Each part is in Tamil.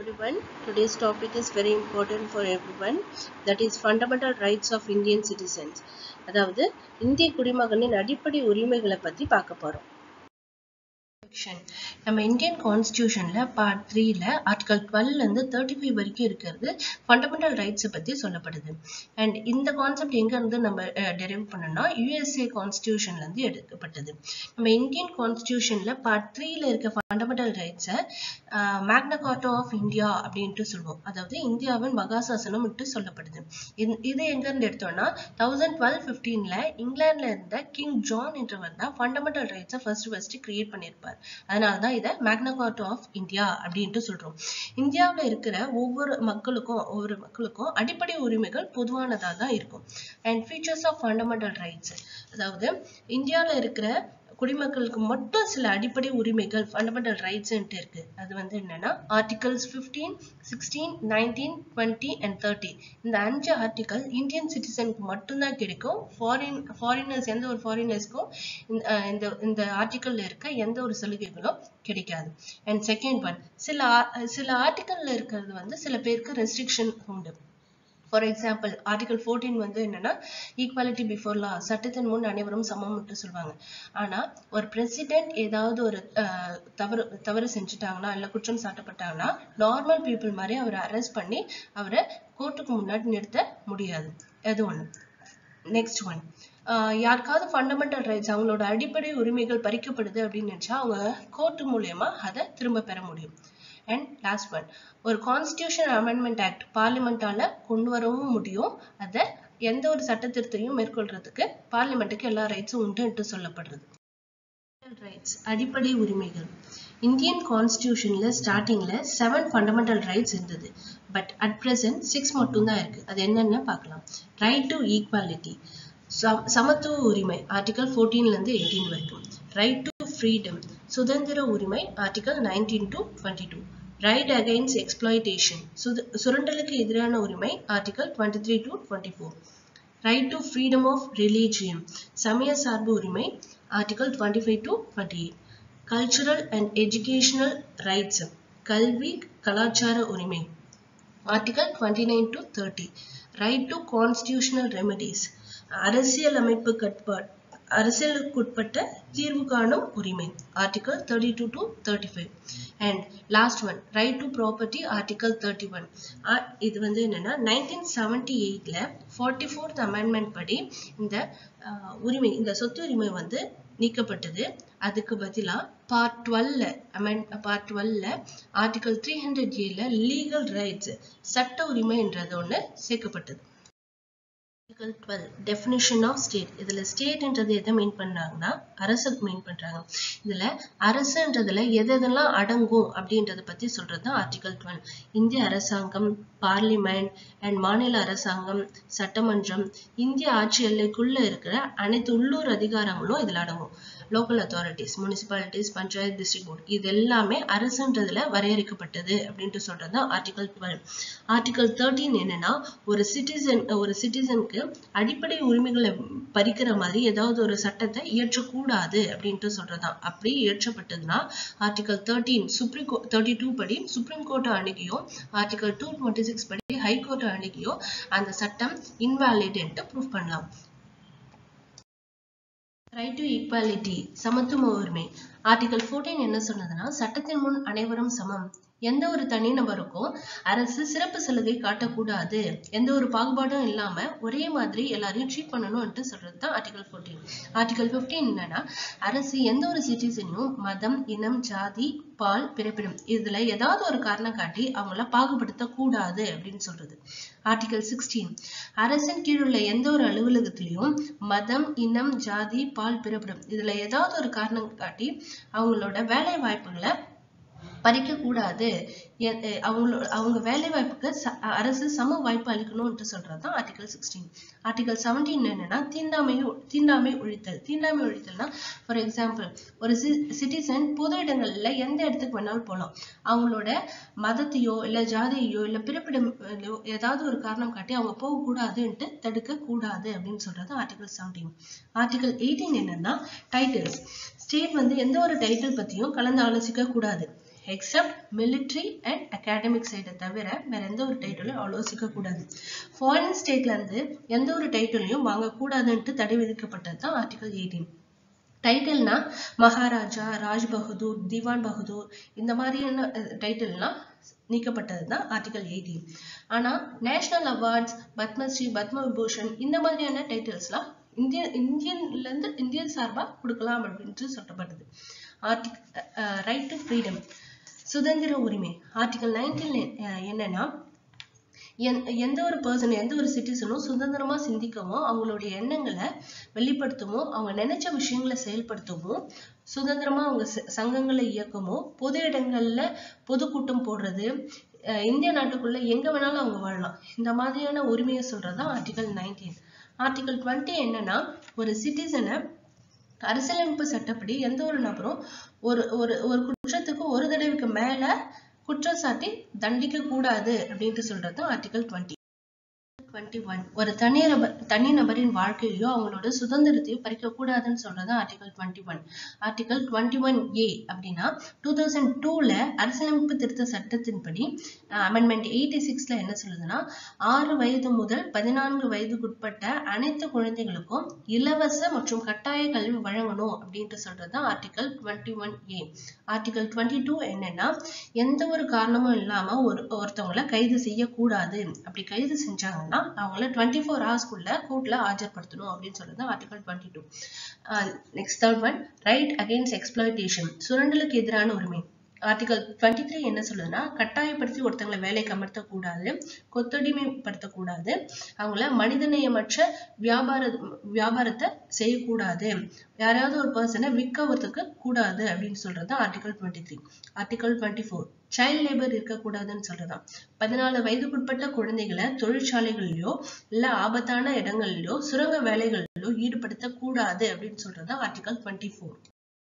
everyone. Today's topic is very important for everyone. That is fundamental rights of Indian citizens. அதாவது இந்திய குடிமகனின் அடிப்படை உரிமைகளை பத்தி பார்க்க போறோம் Section. நம்ம இந்தியன் கான்ஸ்டியூஷன்ல பார்ட் த்ரீல ஆர்டிகல் டுவெல்ல இருந்து தேர்ட்டி ஃபைவ் வரைக்கும் இருக்கிறது ஃபண்டமெண்டல் ரைட்ஸை பத்தி சொல்லப்படுது அண்ட் இந்த கான்செப்ட் எங்க இருந்து நம்ம டெரைவ் பண்ணோம்னா யுஎஸ்ஏ கான்ஸ்டியூஷன்ல இருந்து எடுக்கப்பட்டது நம்ம இந்தியன் கான்ஸ்டியூஷன்ல பார்ட் த்ரீல இருக்க ஃபண்டமெண்டல் ரைட்ஸை மேக்னா கார்ட்டா ஆஃப் இந்தியா அப்படின்ட்டு சொல்லுவோம் அதாவது இந்தியாவின் மகாசாசனம் விட்டு சொல்லப்படுது இது- இது எங்க இருந்து எடுத்தோம்னா தௌசண்ட் டுவெல் ஃபிஃப்டீன்ல இங்கிலாந்துல இருந்த கிங் ஜான் என்றவர் தான் ஃபண்டமெண்டல் ரைட்ஸை ஃபர்ஸ்ட் ஃபர்ஸ்ட் கிரியேட் பண்ணியிருப்பார் அதனால தான் இதை மேக்னா கார்ட்டா ஆஃப் இந்தியா அப்படின்ட்டு சொல்றோம் இந்தியாவுல இருக்கிற ஒவ்வொரு மக்களுக்கும் ஒவ்வொரு மக்களுக்கும் அடிப்படை உரிமைகள் பொதுவானதா தான் இருக்கும் and features of fundamental rights அதாவது இந்தியாவுல இருக்கிற குடிமக்களுக்கு மட்டும் சில அடிப்படை உரிமைகள் ஃபண்டமெண்டல் ரைட்ஸ்ன்ட்டு இருக்கு அது வந்து என்னன்னா articles 15 sixteen nineteen twenty and thirty இந்த அஞ்சு ஆர்டிகல் இந்தியன் சிட்டிசனுக்கு மட்டும்தான் கிடைக்கும் ஃபாரின் ஃபாரினர்ஸ் எந்த ஒரு ஃபாரினர்ஸ்க்கும் இந்த இந்த ஆர்டிகல்ல இருக்க எந்த ஒரு சலுகைகளும் கிடைக்காது அண்ட் செகண்ட் ஒன் சில ஆ- சில ஆர்டிகல்ல இருக்கிறது வந்து சில பேருக்கு ரெஸ்ட்ரிக்ஷன் உண்டு ஃபார் எக்ஸாம்பிள் ஆர்டிகல் 14 வந்து என்னன்னா ஈக்குவாலிட்டி பிஃபோர் லா சட்டத்தின் முன் அனைவரும் சமம்னு சொல்லுவாங்க ஆனா ஒரு பிரசிடென்ட் ஏதாவது ஒரு அஹ், தவறு தவறு செஞ்சுட்டாங்கன்னா இல்ல குற்றம் சாட்டப்பட்டாங்கன்னா நார்மல் பீப்புள் மாதிரி அவரை அரெஸ்ட் பண்ணி அவரை கோர்ட்டுக்கு முன்னாடி நிறுத்த முடியாது அது ஒண்ணு நெக்ஸ்ட் ஒன் யாருக்காவது ஃபண்டமெண்டல் ரைட்ஸ் அவங்களோட அடிப்படை உரிமைகள் பறிக்கப்படுது அப்படின்னு நினைச்சா அவங்க கோர்ட் மூலியமா அதை திரும்ப பெற முடியும் அண்ட் லாஸ்ட் ஒன் ஒரு கான்ஸ்டியூஷன் அமெண்ட்மெண்ட் ஆக்ட் பார்லிமெண்டால கொண்டு வரவும் முடியும் அதை எந்த ஒரு சட்ட திருத்தையும் மேற்கொள்றதுக்கு பார்லிமெண்ட்டுக்கு எல்லா ரைட்ஸும் உண்டுன்ட்டு சொல்லப்படுறது ரைட்ஸ் அடிப்படை உரிமைகள் இந்தியன் கான்ஸ்டியூஷன்ல ஸ்டார்டிங்ல செவன் ஃபண்டமெண்டல் ரைட்ஸ் இருந்தது பட் அட் பிரசன்ட் சிக்ஸ் மட்டும்தான் இருக்கு அது என்னன்னு பார்க்கலாம் ரைட் டு ஈக்வாலிட்டி சமத்துவ உரிமை ஆர்டிகல் 14 ல இருந்து எயிட்டீன் வரைக்கும் ரைட் டு ஃப்ரீடம் சுதந்திர உரிமை article nineteen to twenty two right against exploitation சுரண்டலுக்கு எதிரான உரிமை article twenty three to twenty four right to freedom of religion சமய சார்பு உரிமை article twenty five to twenty eight cultural and educational rights கல்வி கலாச்சார உரிமை article twenty nine to thirty right to constitutional remedies அரசியல் அமைப்பு கட்பாடு அரசியலுக்குட்பட்ட தீர்வு காணும் உரிமை article thirty two to thirty five and last one right to property article thirty one இது வந்து என்னன்னா நைன்டீன் செவன்டி எயிட்ல ஃபார்ட்டி ஃபோர்த் அமெண்ட்மெண்ட் படி இந்த ஆஹ், உரிமை இந்த சொத்து உரிமை வந்து நீக்கப்பட்டது அதுக்கு பதிலா பார்ட் டுவெல்ல அமெண்ட் பார்ட் டுவெல்ல ஆர்டிகல் த்ரீ ஹண்ட்ரட் ஏல லீகல் ரைட்ஸ் சட்ட உரிமைன்றது ஒண்ணு சேர்க்கப்பட்டது article twelve definition of state இதுல ஸ்டேட்ன்றது எதை மீன் பண்றாங்கன்னா அரசு மீன் பண்றாங்க இதுல அரசுன்றதுல எது எதெல்லாம் அடங்கும் அப்படின்றத பத்தி சொல்றது தான் ஆர்டிகல் டுவெல் இந்திய அரசாங்கம் பார்லிமெண்ட் அண்ட் மாநில அரசாங்கம் சட்டமன்றம் இந்திய ஆட்சி எல்லைக்குள்ள இருக்கிற அனைத்து உள்ளூர் அதிகாரங்களும் இதுல அடங்கும் local authorities municipalities panchayat district board இது எல்லாமே அரசுன்றதுல வரையறுக்கப்பட்டது அப்படின்ட்டு சொல்றது தான் ஆர்டிகல் டுவெல் ஆர்டிகல் தேர்ட்டீன் என்னன்னா ஒரு சிட்டிசன் ஒரு சிட்டிசனுக்கு அடிப்படை உரிமைகளை பறிக்கிற மாதிரி ஏதாவது ஒரு சட்டத்தை இயற்றக்கூடாது அப்படின்ட்டு சொல்றதுதான் அப்படி இயற்றப்பட்டதுன்னா ஆர்டிகல் தேர்ட்டீன் சுப்ரீம் கோ தேர்ட்டி டூ படி சுப்ரீம் கோர்ட்டை அணுகியோ ஆர்டிகல் டூ டுவெண்ட்டி சிக்ஸ் படி ஹை கோர்ட்டை அணுகியோ அந்த சட்டம் இன்வாலிட் ப்ரூவ் பண்ணலாம் ரைட் டு ஈக்வாலிட்டி சமத்துவ உரிமை ஆர்டிகல் 14 என்ன சொன்னதுன்னா சட்டத்தின் முன் அனைவரும் சமம் எந்த ஒரு தனி நபருக்கும் அரசு சிறப்பு சலுகை காட்டக்கூடாது எந்த ஒரு பாகுபாடும் இல்லாம ஒரே மாதிரி எல்லாரையும் ட்ரீட் பண்ணணும்ட்டு சொல்றது தான் ஆர்டிகல் 14 ஆர்டிகல் 15 என்னன்னா அரசு எந்த ஒரு சிட்டிசனையும் மதம் இனம் ஜாதி பால் பிறப்பிடம் இதுல ஏதாவது ஒரு காரணம் காட்டி அவங்கள பாகுபடுத்த கூடாது அப்படின்னு சொல்றது ஆர்டிகல் 16 அரசின் கீழ் உள்ள எந்த ஒரு அலுவலகத்திலையும் மதம் இனம் ஜாதி பால் பிறப்பிடம் இதுல ஏதாவது ஒரு காரணம் காட்டி அவங்களோட வேலை வாய்ப்புகளை பறிக்க கூடாது எ- எ- அவங்களோட அவங்க வேலை வாய்ப்புக்கு ச- அரசு சம வாய்ப்பு அளிக்கணும்ட்டு சொல்றதுதான் ஆர்டிகல் சிக்ஸ்டீன் ஆர்டிகல் செவன்டீன் என்னன்னா தீண்டாமை தீண்டாமை ஒழித்தல் தீண்டாமை ஒழித்தல்னா ஃபார் எக்ஸாம்பிள் ஒரு சிட்டிசன் பொது இடங்கள்ல எந்த இடத்துக்கு வேணாலும் போகலாம் அவங்களோட மதத்தையோ இல்ல ஜாதியையோ இல்ல பிறப்பிடம் ஏதாவது ஒரு காரணம் காட்டி அவங்க போகக்கூடாதுன்ட்டு தடுக்க கூடாது அப்படின்னு சொல்றது ஆர்டிகல் செவன்டீன் ஆர்டிகல் எயிட்டீன் என்னன்னா டைட்டில்ஸ் ஸ்டேட் வந்து எந்த ஒரு டைட்டில் பத்தியும் கலந்து ஆலோசிக்க கூடாது எக்ஸப்ட் மிலிட்ரி அண்ட் அகாடமிக் சைடை தவிர வேற எந்த ஒரு டைட்டிலும் ஆலோசிக்க கூடாது ஃபாரின் ஸ்டேட்ல இருந்து எந்த ஒரு டைட்டிலையும் வாங்கக்கூடாதுன்ட்டு தடை விதிக்கப்பட்டது தான் ஆர்டிகல் எயிட்டீன் டைட்டில்னா மகாராஜா ராஜ் பகதூர் திவான் பகதூர் இந்த மாதிரியான டைட்டில்லாம் நீக்கப்பட்டது தான் ஆர்டிகல் எயிட்டீன் ஆனா நேஷனல் அவார்ட்ஸ் பத்மஸ்ரீ பத்ம விபூஷன் இந்த மாதிரியான டைட்டில்ஸ்லாம் இந்திய இந்தியன்ல இருந்து இந்தியன் சார்பா கொடுக்கலாம் அப்படின்ட்டு சொல்லப்படுது ஆர்டிகல் ரைட் டு ஃப்ரீடம் சுதந்திர உரிமை ஆர்டிகல் நைன்டீன் என்னன்னா எந்த ஒரு பர்சன் எந்த ஒரு சிட்டிசனும் சுதந்திரமா சிந்திக்கவும் அவங்களுடைய எண்ணங்களை வெளிப்படுத்தவும் அவங்க நினைச்ச விஷயங்களை செயல்படுத்தவும் சுதந்திரமா அவங்க சங்கங்களை இயக்கவும் பொது இடங்கள்ல பொதுக்கூட்டம் போடுறது இந்திய நாட்டுக்குள்ள எங்க வேணாலும் அவங்க வாழலாம் இந்த மாதிரியான உரிமையை சொல்றதுதான் ஆர்டிகல் நைன்டீன் ஆர்டிகல் டுவெண்ட்டி என்னன்னா ஒரு சிட்டிசனை அரசியலமைப்பு சட்டப்படி எந்த ஒரு நபரும் ஒரு ஒரு ஒரு குற்றத்துக்கு ஒரு தடவைக்கு மேல குற்றம் சாட்டி தண்டிக்க கூடாது அப்படின்ட்டு சொல்றது ஆர்டிகல் டுவெண்ட்டி டுவெண்ட்டி ஒன் ஒரு தனி நபர் தனி நபரின் வாழ்க்கையோ அவங்களோட சுதந்திரத்தையோ பறிக்க கூடாதுன்னு சொல்றது article twenty one article twenty one A அப்படின்னா டூ தௌசண்ட் டூல அரசியலமைப்பு திருத்த சட்டத்தின்படி அமெண்ட்மெண்ட் எயிட்டி சிக்ஸ்ல என்ன சொல்லுதுன்னா ஆறு வயது முதல் பதினான்கு வயதுக்குட்பட்ட அனைத்து குழந்தைகளுக்கும் இலவச மற்றும் கட்டாய கல்வி வழங்கணும் அப்படின்ட்டு சொல்றது article twenty one A article twenty two என்னன்னா எந்த ஒரு காரணமும் இல்லாம ஒரு ஒருத்தவங்களை கைது செய்யக்கூடாது அப்படி கைது செஞ்சாங்கன்னா அவங்கள டுவெண்ட்டி ஃபோர் ஹவர்ஸ்க்குள்ள கோர்ட்ல ஆஜர்படுத்தணும் அப்படின்னு சொல்றது article twenty two next third one right against exploitation சுரண்டலுக்கு எதிரான உரிமை ஆர்டிகல் டுவெண்ட்டி த்ரீ என்ன சொல்லுதுன்னா கட்டாயப்படுத்தி ஒருத்தங்களை வேலைக்கு அமர்த்தக்கூடாது கொத்தடிமைப்படுத்தக்கூடாது அவங்கள மனிதநேயமற்ற வியாபார வியாபாரத்தை செய்யக்கூடாது யாராவது ஒரு பர்சனை விற்கவதுக்கு கூடாது அப்படின்னு சொல்றது article twenty three article twenty four child labour இருக்கக்கூடாதுன்னு சொல்றதாம் பதினாலு வயதுக்குட்பட்ட குழந்தைகளை தொழிற்சாலைகளிலோ இல்ல ஆபத்தான இடங்களிலோ சுரங்க வேலைகளிலோ ஈடுபடுத்த கூடாது அப்படின்னு சொல்றது ஆர்டிகல் டுவெண்ட்டி ஃபோர்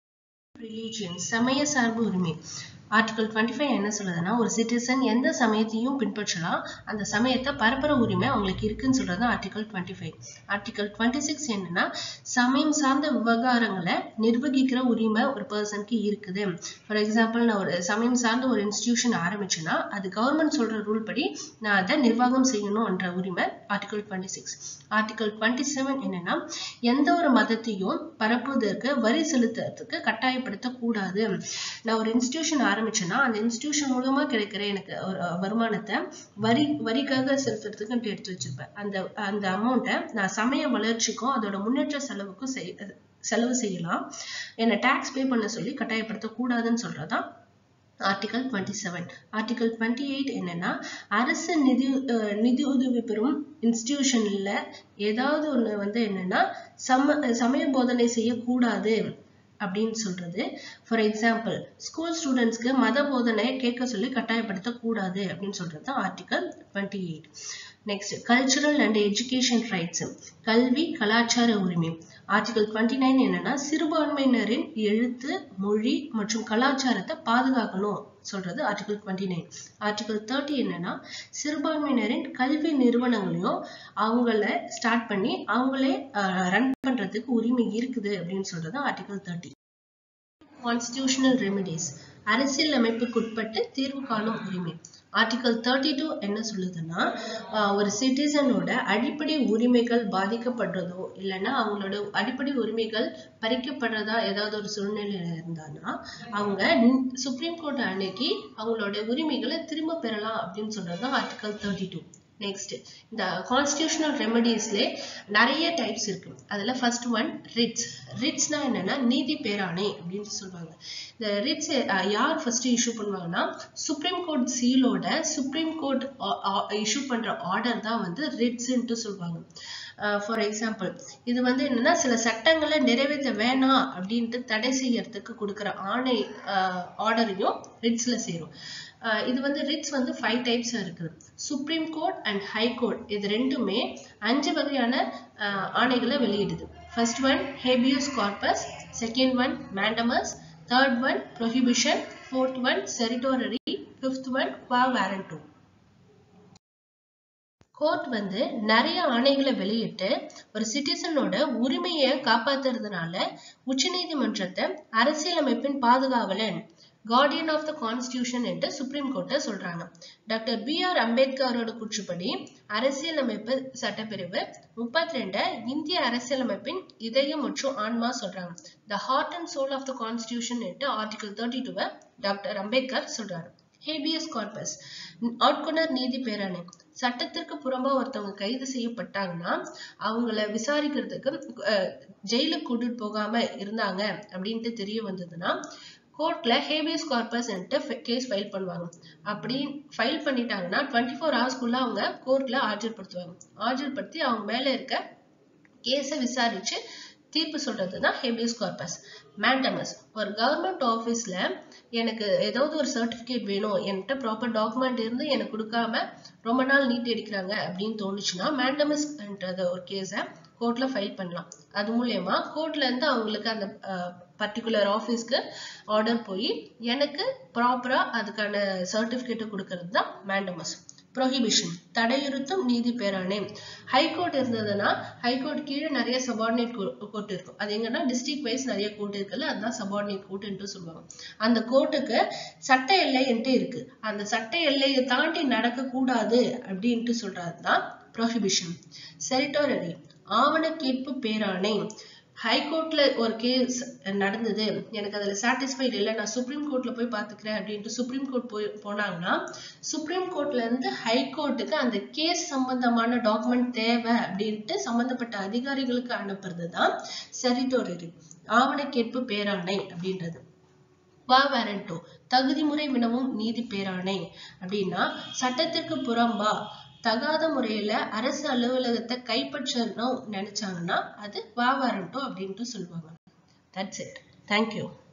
ரிலீஜியன் சமய சார்பு உரிமை ஆர்டிகல் டுவெண்ட்டி ஃபைவ் என்ன சொல்லுதுன்னா ஒரு சிட்டிசன் எந்த சமயத்தையும் பின்பற்றலாம் அந்த சமயத்தை பரப்புற உரிமை அவங்களுக்கு இருக்குன்னு சொல்றது article twenty five article twenty six என்னன்னா சமயம் சார்ந்த விவகாரங்களை நிர்வகிக்கிற உரிமை ஒரு பர்சனுக்கு இருக்குது ஃபார் எக்ஸாம்பிள் நான் ஒரு சமயம் சார்ந்த ஒரு இன்ஸ்டிடியூஷன் ஆரம்பிச்சேன்னா அது கவர்மெண்ட் சொல்ற ரூல் படி நான் அதை நிர்வாகம் செய்யணும்ன்ற உரிமை article twenty six article twenty seven என்னன்னா எந்த ஒரு மதத்தையும் பரப்புவதற்கு வரி செலுத்துறதுக்கு கட்டாயப்படுத்தக்கூடாது நான் ஒரு இன்ஸ்டிடியூஷன் ஆரம்பிச்சேன்னா அந்த இன்ஸ்டிடியூஷன் மூலமா கிடைக்கிற எனக்கு ஒரு வருமானத்தை வரி வரிக்காக செலுத்துறதுக்கு எடுத்து வச்சிருப்பேன் அந்த அந்த அமௌண்ட்டை நான் சமய வளர்ச்சிக்கும் அதோட முன்னேற்ற செலவுக்கும் செய் செலவு செய்யலாம் என்னை டேக்ஸ் பே பண்ண சொல்லி கட்டாயப்படுத்த கூடாதுன்னு சொல்றதான் article twenty seven article twenty eight என்னன்னா அரசு நிதி நிதி உதவி பெறும் இன்ஸ்டிடியூஷன்ல ஏதாவது ஒண்ணு வந்து என்னன்னா சம சமய போதனை செய்யக்கூடாது அப்படின்னு சொல்றது ஃபார் எக்ஸாம்பிள் ஸ்கூல் ஸ்டூடெண்ட்ஸ்க்கு மத போதனை கேட்க சொல்லி கட்டாயப்படுத்த கூடாது அப்படின்னு சொல்றது article twenty eight next cultural and education rights கல்வி கலாச்சார உரிமை ஆர்டிகல் டுவெண்ட்டி நைன் என்னன்னா சிறுபான்மையினரின் எழுத்து மொழி மற்றும் கலாச்சாரத்தை பாதுகாக்கணும் சொல்றது article twenty nine article thirty என்னன்னா சிறுபான்மையினரின் கல்வி நிறுவனங்களையும் அவங்கள ஸ்டார்ட் பண்ணி அவங்களே ரன் பண்றதுக்கு உரிமை இருக்குது அப்படின்னு சொல்றது ஆர்டிகல் தேர்ட்டி கான்ஸ்டிடியூஷனல் ரெமிடிஸ் அரசியல் அமைப்புக்குட்பட்டு தீர்வு காணும் உரிமை ஆர்டிகல் தேர்ட்டி டூ என்ன சொல்லுதுன்னா ஒரு சிட்டிசனோட அடிப்படை உரிமைகள் பாதிக்கப்படுறதோ இல்லைன்னா அவங்களோட அடிப்படை உரிமைகள் பறிக்கப்படுறதா ஏதாவது ஒரு சூழ்நிலையில இருந்தான்னா அவங்க சுப்ரீம் கோர்ட் அன்னைக்கு அவங்களோட உரிமைகளை திரும்ப பெறலாம் அப்படின்னு சொல்றது ஆர்டிகல் தேர்ட்டி டூ நெக்ஸ்ட் இந்த கான்ஸ்டியூஷனல் ரெமடிஸ்ல நிறைய டைப்ஸ் இருக்கு அதுல ஃபர்ஸ்ட் ஒன் ரிட்ஸ் ரிட்ஸ்னா என்னன்னா நீதி பேராணை அப்படின்னு சொல்லுவாங்க இந்த ரிட்ஸ் யார் ஃபர்ஸ்ட் இஷ்யூ பண்ணுவாங்கன்னா சுப்ரீம் கோர்ட் சீலோட சுப்ரீம் கோர்ட் இஷ்யூ பண்ற ஆர்டர் தான் வந்து ரிட்ஸ்ன்ட்டு சொல்லுவாங்க ஃபார் எக்ஸாம்பிள் இது வந்து என்னன்னா சில சட்டங்களை நிறைவேற்ற வேணாம் அப்படின்ட்டு தடை செய்யறதுக்கு கொடுக்குற ஆணை ஆர்டரையும் ரிட்ஸ்ல சேரும் இது வந்து ரிட்ஸ் வந்து ஃபைவ் டைப்ஸ் இருக்குது supreme court and high court இது ரெண்டுமே அஞ்சு வகையான ஆணைகளை வெளியிடுது first one habeas corpus second one mandamus third one prohibition fourth one certiorari fifth one quo warranto court வந்து நிறைய ஆணைகளை வெளியிட்டு ஒரு சிட்டிசனோட உரிமையை காப்பாத்துறதுனால உச்சநீதிமன்றத்தை அரசியலமைப்பின் பாதுகாவலன் கார்டியன் ஆஃப் த கான்ஸ்டியூஷன் என்று சுப்ரீம் கோர்ட்டை சொல்றாங்க டாக்டர் பி ஆர் அம்பேத்கரோட கூற்றுப்படி அரசியலமைப்பு சட்டப்பிரிவு முப்பத்தி ரெண்ட இந்திய அரசியலமைப்பின் இதயம் மற்றும் ஆன்மா சொல்றாங்க the heart and soul of the constitution என்று ஆர்டிகல் தேர்ட்டி டூவை டாக்டர் அம்பேத்கர் சொல்றாரு ஹேபியஸ் கார்பஸ் ஆட்கொணர் நீதி பேராணை சட்டத்திற்கு புறம்பா ஒருத்தவங்க கைது செய்யப்பட்டாங்கன்னா அவங்கள விசாரிக்கிறதுக்கு ஜெயிலுக்கு கூட்டிட்டு போகாம இருந்தாங்க அப்படின்ட்டு தெரிய வந்ததுன்னா கோர்ட்ல ஹேபியஸ் கார்பஸ் கேஸ் ஃபைல் பண்ணுவாங்க அப்படி ஃபைல் பண்ணிட்டாங்கன்னா டுவெண்ட்டி ஃபோர் ஹவர்ஸ்க்குள்ள அவங்க கோர்ட்ல ஆஜர்படுத்துவாங்க ஆஜர்படுத்தி அவங்க மேல இருக்க கேஸை விசாரிச்சு தீர்ப்பு சொல்றது தான் ஹேபியஸ் கார்பஸ் மேண்டமஸ் ஒரு கவர்மெண்ட் ஆஃபீஸ்ல எனக்கு ஏதாவது ஒரு சர்டிபிகேட் வேணும் என்கிட்ட ப்ராப்பர் டாக்குமெண்ட் இருந்து எனக்கு கொடுக்காம ரொம்ப நாள் நீட் அடிக்கிறாங்க அப்படின்னு தோணுச்சுன்னா மேண்டமஸ்ன்றது ஒரு கேஸை கோர்ட்ல ஃபைல் பண்ணலாம் அது மூலயமா கோர்ட்ல இருந்து அவங்களுக்கு அந்த பர்டிகுலர் ஆஃபீஸ்க்கு ஆர்டர் போய் எனக்கு ப்ராப்பரா அதுக்கான சர்டிபிகேட்டை கொடுக்கறது தான் மேண்டமஸ் ப்ரொஹிபிஷன் தடையுறுத்தும் நீதி பேராணை ஹைகோர்ட் இருந்ததுன்னா ஹைகோர்ட் கீழே நிறைய சபார்டினேட் கோர்ட் இருக்கும் அது எங்கன்னா டிஸ்ட்ரிக்ட் வைஸ் நிறைய கோர்ட் இருக்குல்ல அதுதான் சபார்டினேட் கோர்ட்ன்ட்டு சொல்லுவாங்க அந்த கோர்ட்டுக்கு சட்ட எல்லைன்ட்டு இருக்கு அந்த சட்ட எல்லையை தாண்டி நடக்க கூடாது அப்படின்ட்டு சொல்றது தான் ப்ரொஹிபிஷன் செரிட்டோரரி ஆவண கேட்பு பேராணை ஹைகோர்ட்ல ஒரு கேஸ் நடந்தது எனக்கு அதுல சாட்டிஸ்ஃபைட் இல்லை நான் சுப்ரீம் கோர்ட்ல போய் பாத்துக்கிறேன் அப்படின்ட்டு சுப்ரீம் கோர்ட் போய் போனாங்கன்னா சுப்ரீம் கோர்ட்ல இருந்து ஹைகோர்ட்டுக்கு அந்த கேஸ் சம்பந்தமான டாக்குமெண்ட் தேவை அப்படின்ட்டு சம்பந்தப்பட்ட அதிகாரிகளுக்கு அனுப்புறது தான் செரிட்டோரரி ஆவண கேட்பு பேராணை அப்படின்றது வா வாரண்டோ தகுதிமுறை வினவும் நீதி பேராணை அப்படின்னா சட்டத்திற்கு புறம்பா தகாத முறையில அரசு அலுவலகத்தை கைப்பற்றணும் நினைச்சாங்கன்னா அது வா வாரண்டோ அப்படின்ட்டு சொல்லுவாங்க தட்ஸ் இட் தேங்க்யூ